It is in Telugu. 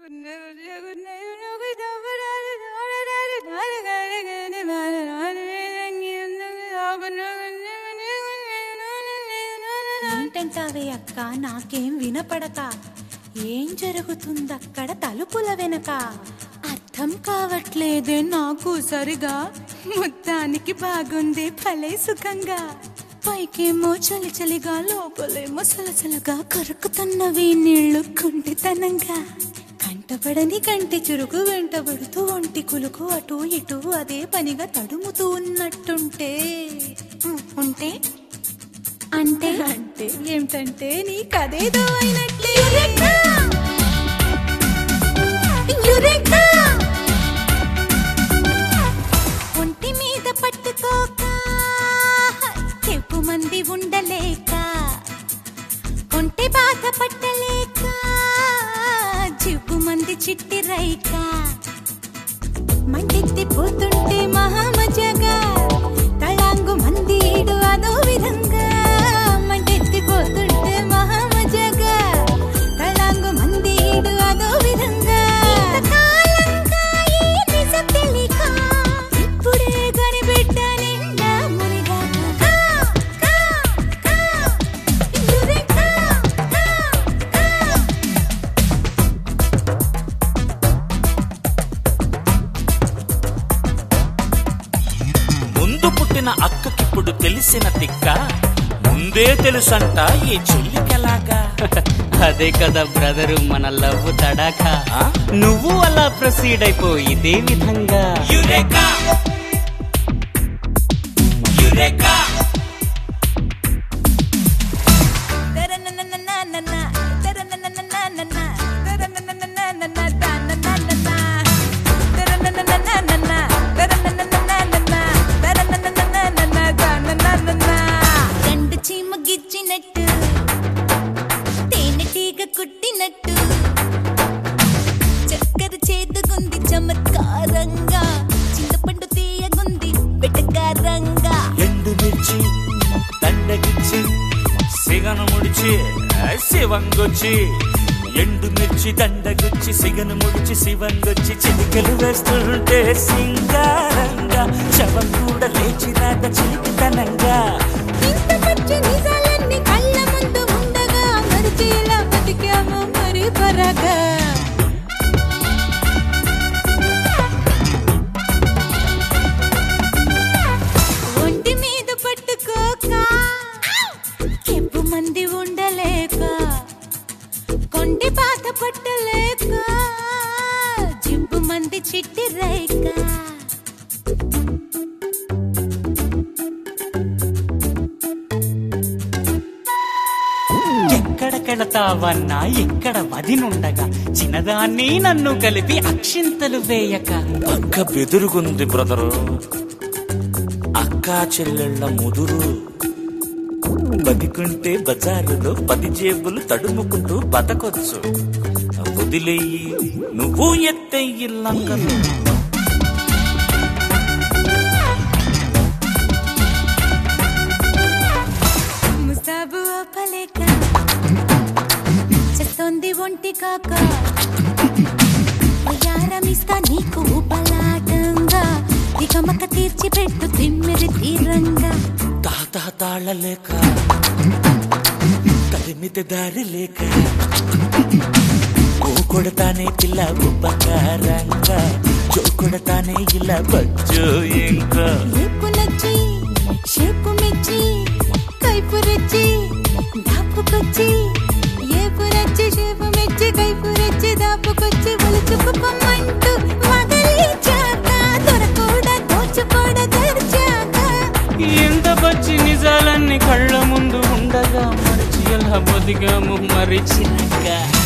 ఏంటంటావే అక్క నాకేం వినపడక ఏం జరుగుతుందక్కడ తలుపుల వెనక అర్థం కావట్లేదే నాకు సరిగా మొత్తానికి బాగుంది భలే సుఖంగా పైకేమో చలి చలిగా లోపలేమో సలసలగా కరుకుతున్నవి నీళ్లు కుంటితనంగా కంటపడని కంటి చురుకు వెంటబడుతూ ఒంటి కులుకు అటు ఇటు అదే పనిగా తడుముతూ ఉన్నట్టుంటే ఉం, ఉంటే అంటే అంటే ఏమిటంటే నీ కదేదో అయినట్లే యురేకా! యురేకా! ఒంటి మీద పట్టుకోక ఎక్కువ మంది ఉండలేక ఒంటి బాధ పట్టలేక జివ్వు మంది చిట్టి రైక మంటెత్తి పోతుంటే మహామజగా తళాంగు మంది ఈడు అదో విధంగా మంటెత్తి పోతుంటే మహామజగా తళాంగు మంది ఈడు అదో విధంగా ఇంతకాలంగా ఈ నిజం తెలియక ఇప్పుడే కనిపెట్ట నిండా మునిగాక కా, కా, కా, యురేకా, కా, కా. ముందు పుట్టిన అక్కకిప్పుడు తెలిసిన తిక్క ముందే తెలుసంట ఈ చెల్లికెలాగా అదే కదా బ్రదరు మన లవ్ తడాక ఆ? నువ్వు అలా ప్రొసీడ్ అయిపో ఇదే విధంగా యురేకా యురేకా రెండు చీమ గిచ్చినట్టు తేనెటీగ కుట్టినట్టు చక్కెర చేదుగుంది చమత్కారంగా చింతపండు తీయగుంది వెటకారంగా ఎండు మిర్చి దండగిచ్చి సిగను ముడిచి శివంగొచ్చి ఎండు మిర్చి దండగుచ్చి సిగను ముడిచి శివంగొచ్చి చిటికలు వేస్తుంటే సింగారంగా శవం కూడా లేచిరాక చిలికితనంగా ఇంత పచ్చి నిజాలన్నీ కళ్ళ ముందు ఉండగా మరిచేలా బతికాము మరి పరగా ఒంటి మీద పట్టుకోక కెంపు మంది ఉండలేక కొండి బాధ పట్టలేక జింపు మంది చిట్టి రేక ఎక్కడకెళతావన్నా ఎక్కడ వదినుండగా చిన్నదాన్ని నన్ను కలిపి అక్షింతలు వేయక అక్క బెదురుగుంది బ్రదరు అక్క చెల్లెళ్ళ ముదురు బతికుంటే బజారులో పది జేబులు తడుముకుంటూ బతకొచ్చు వదిలేయి నువ్వు ఎత్తెయ్యి లంకలు ముస్తాబు ఆపలేక చేస్తోంది ఒంటి కాక యారమిస్తా నీకు ఉపలాటంగా దిగమక తీర్చి పెట్టు తిమ్మిరి తీరంగా తాత తాళలేక తరిమితే దారి లేక ఓ కొడతానే పిల్ల ఉపకారంగా జో కొడతానే ఇలా బజ్జో ఇంకా ఏపు నచ్చి షేపు మెచ్చి కైపు రెచ్చి దాపుకొచ్చి ఏపు నచ్చి షేపు మెచ్చి కైపు రెచ్చి దాపుకొచ్చి ఒలుచుకు పొమ్మంటూ మగలిచాక దొరకూడ దోచుకోడ తెరిచాక ఎంత పచ్చి నిజాలన్నీ కళ్ళ ముందు ఉండగా మరిచి ఎలా బతికాము మరిచినాక